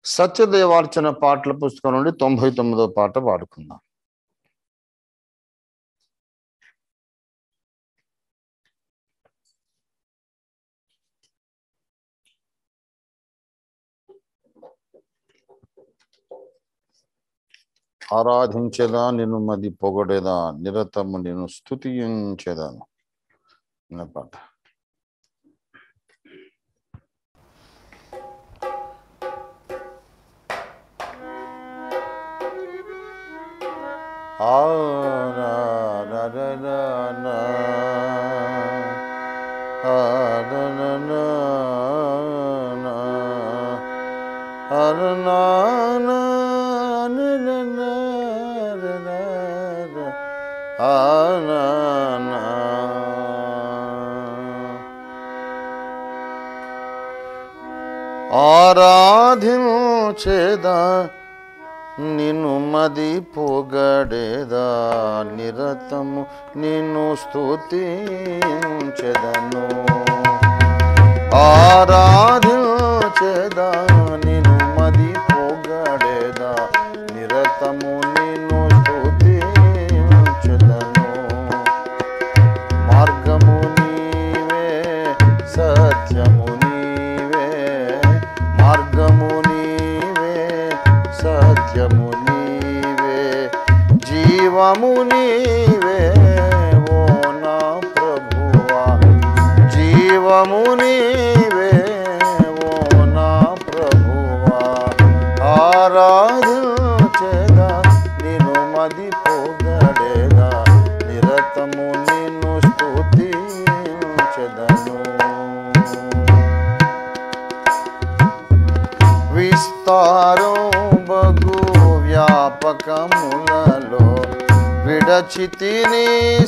సత్యదేవార్చన పాటల పుస్తకం నుండి తొంభై తొమ్మిదో పాట పాడుకుందాం ఆరాధించేదా నిన్ను మది పొగడేదా నిరతము నేను స్థుతించేదాను అనే పాట ఆ రా రా రా రా నా. ఆ రా రా రా నా. ఆ రా నా నా రా రా నా రా రా రా. ఆ నా నా. ఆరాధించేదా నిన్ను మది పొగడేదా నిరతము నిన్ను స్తుతించెదను ఆరాధించేదా నిన్ను మది పొగడేదా నిరతము నిన్ను స్తుతించెదను మార్గము నీవే సత్యము నీవే మార్గము నీవే సత్యము నీవే జీవము నీవే ఓ నా ప్రభువా జీవము నీవే ఓ నా ప్రభువా ఆరాధించేదా నిన్ను మది పొగడేదా నిరతము నిన్ను స్తుతించెదను విస్తారం బగు వ్యాపకములలో విడచితిని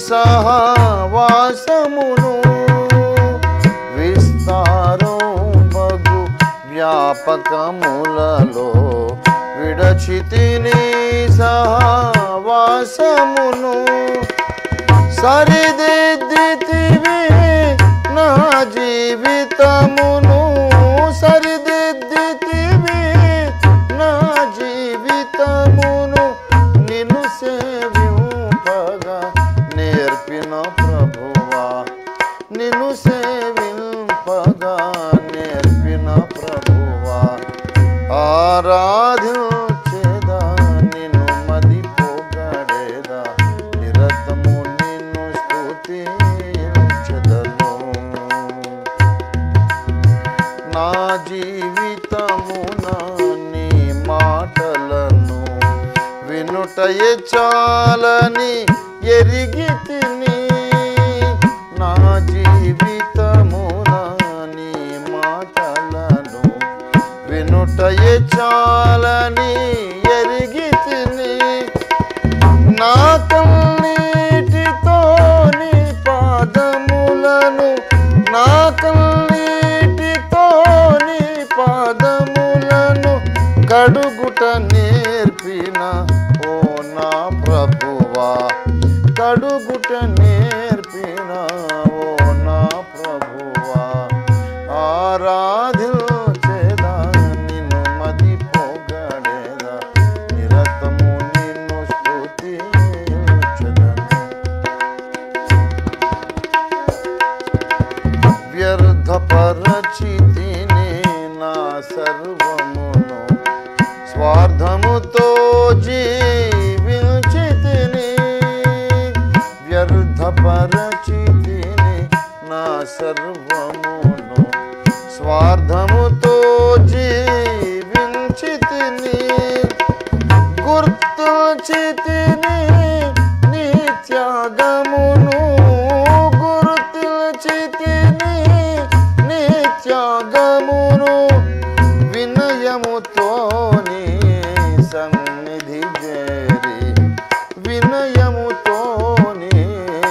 సహవాసమును విస్తారం బగు వ్యాపకములలో విడచితిని సహవాసమును సరిదిద్దితివి నా జీవితమును సరిదిద్దితివి నా జీవితమును నిన్ను సేవింపగా నేర్పిన ప్రభువా నిన్ను సేవింపగా నేర్పిన ప్రభువా ఆరాధించేదా నిన్ను మది పొగడేదా నిరతము నిన్ను స్తుతించెదను నా జీవితమున నీ మాటలను వినుటయే చాలని ఎరిగి తిని నా జీవితమున నీ మాటలను వినుటయే చాలని ఎరిగి తిని నా కన్నీటితో నీ పాదములను నా కన్నీటితో నీ పాదములను కడుగుట నేర్పిన ఓ నా ప్రభువా కడుగుట నేర్పిన ఓ నా ప్రభువా ఆరాధించేదా నిన్ను మది పొగడేదా నిరతము నిన్ను స్తుతించెదను వ్యర్థపరచితిని నా సర్వమును స్వార్థముతో జీవించితిని వ్యర్థపరచితిని నా సర్వమును స్వార్థముతో జీవించితిని గుర్తుచితిని నీ త్యాగమును గుర్తుచితిని నీ త్యాగమును వినయముతో నీ సన్నిధి చేరి వినయముతో నీ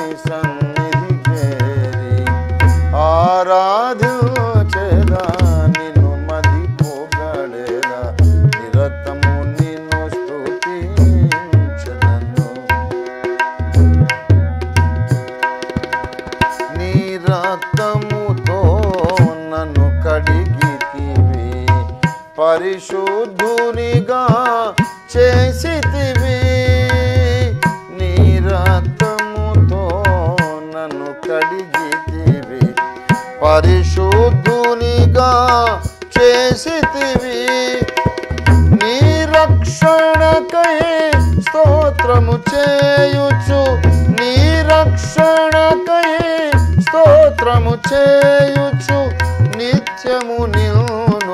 సన్నిధి చేరి ఆరాధించేదా పరిశుద్ధునిగా చేసితివి నీ రక్తముతో నన్ను కడిగితివి పరిశుద్ధునిగా చేసితివి నీ రక్షణకై స్తోత్రము చేయుచు నీ రక్షణకై స్తోత్రము చేయుచు నిత్యము నిన్ను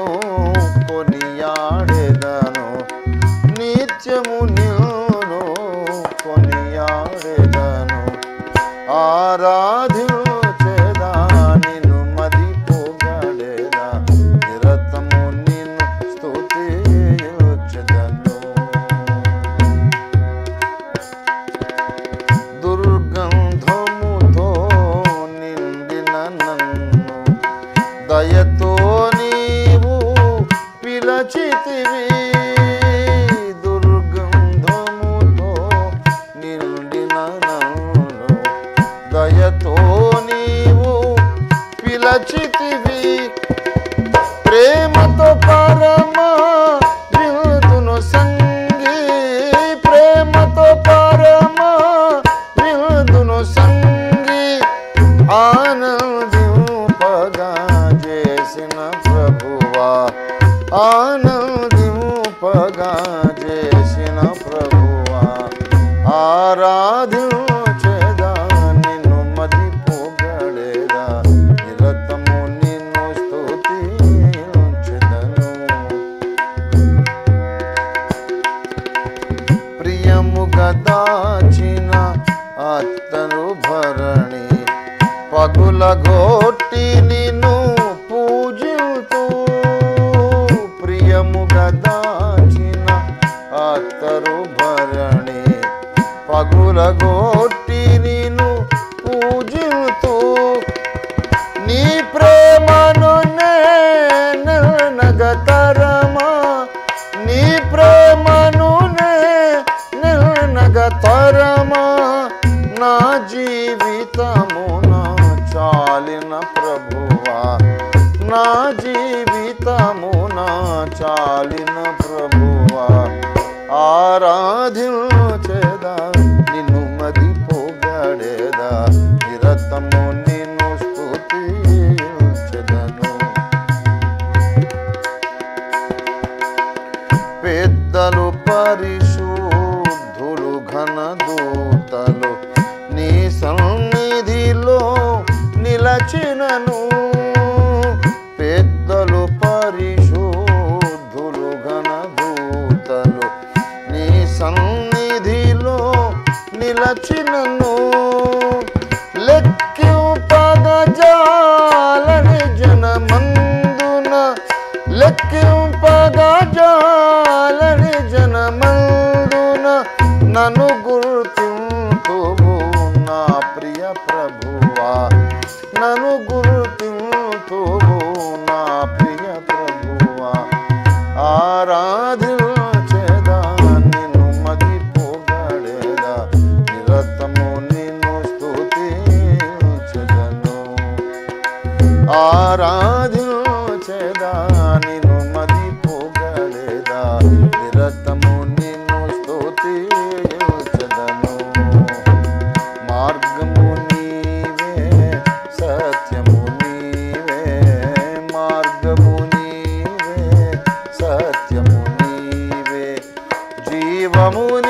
కొనియాడెదను నిత్యము నిన్ను కొనియాడెదను ఆరాధించేదా నిన్ను మది పొగడేదా నిరతము నిన్ను స్తుతించెదను దుర్గంధముతో నిండిన నన్ను దయతో నీవు పిలచితివి దుర్గంధముతో నిండిన నన్ను దయతో నీవు పిలచితివి ప్రేమతో పరమా విల్తును సంగి ప్రేమతో పరమా విల్తును సంగి ఆనందింపగా చేసిన ప్రభువా ఆనందింపగా చేసిన ప్రభువా ఆరాధించేదా నిన్ను మది పొగడేదా నిరతము నిన్ను స్తుతించెదను ప్రియముగా దాచిన అత్తరు భరణి పగుల గోట్టి నిన్ను పూజితూ ప్రియముగా దాచిన అత్తరు భరణి పగుల గోట్టి నిన్ను పూజితూ నీ ప్రేమను నగతరమా నీ ప్రేమను నగతరమా నా జీవితము నా చాలిన ప్రభువా నా జీవితము నా చాలిన ప్రభువా ఆరాధించేదా నిన్ను మది పొగడేదా నిరతము నిన్ను స్తుతించెదను పెద్దలు పరిశుద్ధులు ఘనదూతలు నీ సన్నిధిలో నిలచినను పెద్దలు పరిశుద్ధులు ఘనదూతలు నీ సన్నిధిలో నిలచినను లెక్కింపగజాలని జనమందున లెక్కింపగజాలని జనమందున నన్ను గుర్తింతువు నా ప్రియ ప్రభువా నన్ను గుర్తింతువు నా ప్రియ ప్రభువా ఆరాధించేదా నిన్ను మది పొగడేదా నిరతము నిన్ను స్తుతించెదను ఆరాధించేదా నిన్ను మది పొగడేదా నిరతము నిన్ను స్తుతించెదను మార్గము నీవే సత్యము నీవే మార్గము నీవే సత్యము నీవే జీవము